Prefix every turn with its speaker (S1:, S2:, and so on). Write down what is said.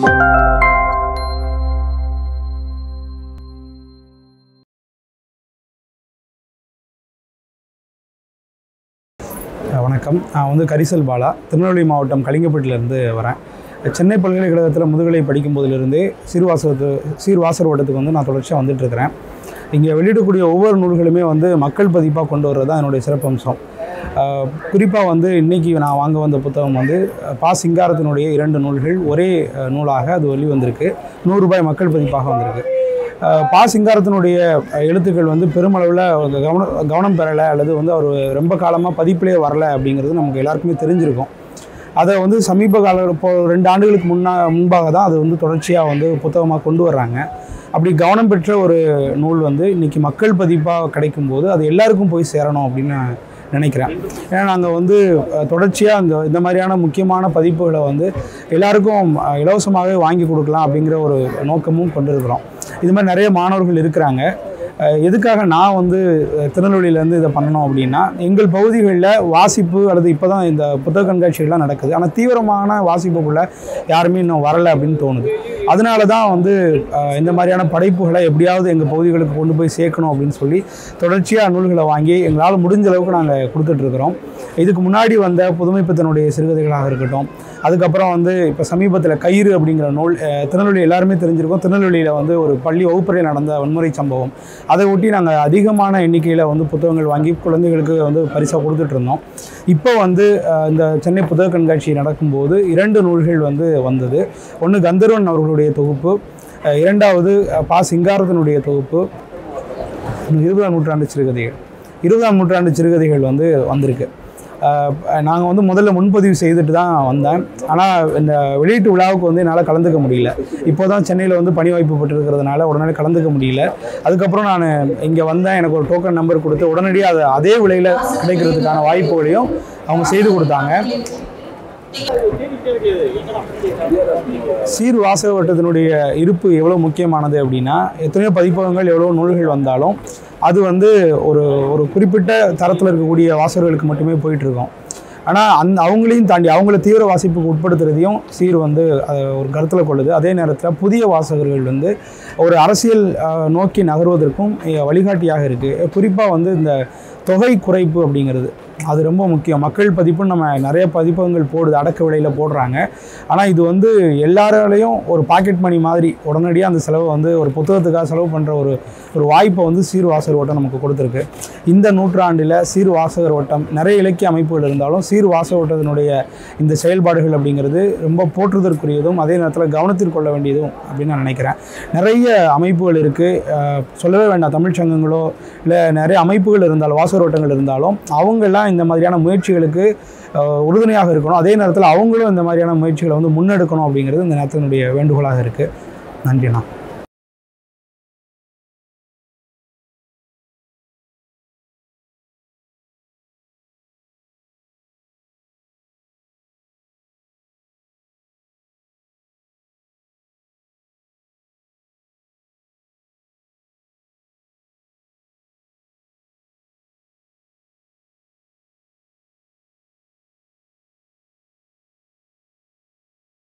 S1: வணக்கம் நான் வந்து கரிசல் பாலா திருநெல்வேலி மாவட்டம் கலிங்கப்பட்டிலேருந்து வரேன் சென்னை பல்கலைக்கழகத்தில் முதுகலை படிக்கும் போதிலிருந்தே சீர்வாசகத்து சீர்வாசர் வட்டத்துக்கு வந்து நான் தொடர்ச்சியாக வந்துட்டுருக்கிறேன் இங்கே வெளியிடக்கூடிய ஒவ்வொரு நூல்களுமே வந்து மக்கள் பதிப்பாக கொண்டு வர்றது தான் என்னுடைய சிறப்பம்சம் குறிப்பாக வந்து இன்றைக்கி நான் வாங்க வந்த புத்தகம் வந்து பா சிங்காரத்தினுடைய இரண்டு நூல்கள் ஒரே அஹ், நூலாக அது வெளிவந்திருக்கு நூறு ரூபாய் மக்கள் பதிப்பாக வந்திருக்கு அஹ், பா சிங்காரத்தினுடைய அஹ், எழுத்துக்கள் வந்து பெருமளவில் கவனம் கவனம் பெறலை அல்லது வந்து அவர் ரொம்ப காலமாக பதிப்பிலே வரல அப்படிங்கிறது நமக்கு எல்லாருக்குமே தெரிஞ்சிருக்கும் அதை வந்து சமீப கால இப்போ ரெண்டு ஆண்டுகளுக்கு முன்னா முன்பாக தான் அது வந்து தொடர்ச்சியாக வந்து புத்தகமாக கொண்டு வர்றாங்க அப்படி கவனம் பெற்ற ஒரு நூல் வந்து இன்றைக்கி மக்கள் பதிப்பாக கிடைக்கும்போது அது எல்லாருக்கும் போய் சேரணும் அப்படின்னு நான் நினைக்கிறேன் ஏன்னா நாங்கள் வந்து அஹ், தொடர்ச்சியாக அந்த இந்த மாதிரியான முக்கியமான பதிப்புகளை வந்து எல்லாருக்கும் அஹ், இலவசமாகவே வாங்கி கொடுக்கலாம் அப்படிங்கிற ஒரு நோக்கமும் கொண்டிருக்கிறோம் இது மாதிரி நிறைய மாணவர்கள் இருக்கிறாங்க அஹ், எதுக்காக நான் வந்து அஹ், திருநெல்வேலியிலேருந்து இதை பண்ணணும் அப்படின்னா எங்கள் பகுதிகளில் வாசிப்பு அல்லது இப்போ தான் இந்த புத்தக கண்காட்சிகள்லாம் நடக்குது ஆனால் தீவிரமான வாசிப்புக்குள்ளே யாருமே இன்னும் வரலை அப்படின்னு தோணுது அதனால தான் வந்து அஹ், இந்த மாதிரியான படைப்புகளை எப்படியாவது எங்கள் பகுதிகளுக்கு கொண்டு போய் சேர்க்கணும் அப்படின்னு சொல்லி தொடர்ச்சியாக நூல்களை வாங்கி எங்களால் முடிஞ்ச அளவுக்கு நாங்கள் கொடுத்துட்ருக்குறோம் இதுக்கு முன்னாடி வந்த புதுமைப்பித்தனுடைய சிறுகதைகளாக இருக்கட்டும் அதுக்கப்புறம் வந்து இப்போ சமீபத்தில் கயிறு அப்படிங்கிற நூல் அஹ், திருநெல்வேலி எல்லாருமே தெரிஞ்சிருக்கோம் திருநெல்வேலியில் வந்து ஒரு பள்ளி வகுப்பறையில் நடந்த வன்முறை சம்பவம் அதை ஒட்டி நாங்கள் அதிகமான எண்ணிக்கையில் வந்து புத்தகங்கள் வாங்கி குழந்தைகளுக்கு வந்து பரிசாக கொடுத்துட்டு இருந்தோம் இப்போ வந்து அஹ், இந்த சென்னை புத்தக கண்காட்சி நடக்கும்போது இரண்டு நூல்கள் வந்து வந்தது ஒன்று கந்தர்வன் அவர்களுடைய தொகுப்பு அஹ், இரண்டாவது அஹ், பா சிங்காரத்தினுடைய தொகுப்பு இன்னும் இருபதாம் நூற்றாண்டு சிறுகதைகள் இருபதாம் நூற்றாண்டு சிறுகதைகள் வந்து வந்திருக்கு நாங்கள் வந்து முதல்ல முன்பதிவு செய்துட்டு தான் வந்தேன் ஆனால் இந்த வெளியீட்டு விழாவுக்கு வந்து என்னால் கலந்துக்க முடியல இப்போ தான் சென்னையில் வந்து பணி வாய்ப்பு பெற்றிருக்கிறதுனால உடனே கலந்துக்க முடியல அதுக்கப்புறம் நான் இங்கே வந்தேன் எனக்கு ஒரு டோக்கன் நம்பர் கொடுத்து உடனடியாக அது அதே விலையில் கிடைக்கிறதுக்கான வாய்ப்புகளையும் அவங்க செய்து கொடுத்தாங்க சீர் வாசக வட்டத்தினுடைய இருப்பு எவ்வளோ முக்கியமானது அப்படின்னா எத்தனையோ பதிப்பகங்கள் எவ்வளோ நூல்கள் வந்தாலும் அது வந்து ஒரு ஒரு குறிப்பிட்ட தரத்தில் இருக்கக்கூடிய வாசகர்களுக்கு மட்டுமே போயிட்டு இருக்கோம் ஆனால் அந் அவங்களையும் தாண்டி அவங்கள தீவிர வாசிப்புக்கு உட்படுத்துறதையும் சீர் வந்து அதை ஒரு கருத்தில் கொள்ளுது அதே நேரத்தில் புதிய வாசகர்கள் வந்து ஒரு அரசியல் அஹ், நோக்கி நகர்வதற்கும் அஹ், வழிகாட்டியாக இருக்குது குறிப்பாக வந்து இந்த தொகை குறைப்பு அப்படிங்கிறது அது ரொம்ப முக்கியம் மக்கள் பதிப்புன்னு நம்ம நிறைய பதிப்பகங்கள் போடுது அடக்க விலையில் போடுறாங்க ஆனால் இது வந்து எல்லாராலையும் ஒரு பாக்கெட் மணி மாதிரி உடனடியாக அந்த செலவை வந்து ஒரு புத்தகத்துக்காக செலவு பண்ணுற ஒரு ஒரு வாய்ப்பை வந்து சீர் வாசகர் ஓட்டம் நமக்கு கொடுத்துருக்கு இந்த நூற்றாண்டில் சீர் வாசகர் ஓட்டம் நிறைய இலக்கிய அமைப்புகள் இருந்தாலும் சீர் வாசக ஓட்டத்தினுடைய இந்த செயல்பாடுகள் அப்படிங்கிறது ரொம்ப போற்றுதற்குரியதும் அதே நேரத்தில் கவனத்தில் கொள்ள வேண்டியதும் அப்படின்னு நான் நினைக்கிறேன் நிறைய அமைப்புகள் இருக்குது சொல்லவே வேண்டாம் தமிழ்ச் சங்கங்களோ இல்லை நிறைய அமைப்புகள் இருந்தாலும் வாசகர் ஓட்டங்கள் இருந்தாலும் அவங்கெல்லாம் இந்த மாதிரியான முயற்சிகளுக்கு அஹ், உறுதுணையாக இருக்கணும் அதே நேரத்தில் அவங்களும் இந்த மாதிரியான முயற்சிகளை வந்து முன்னெடுக்கணும் அப்படிங்கிறது இந்த நேரத்தினுடைய வேண்டுகோளாக இருக்குது நன்றிண்ணா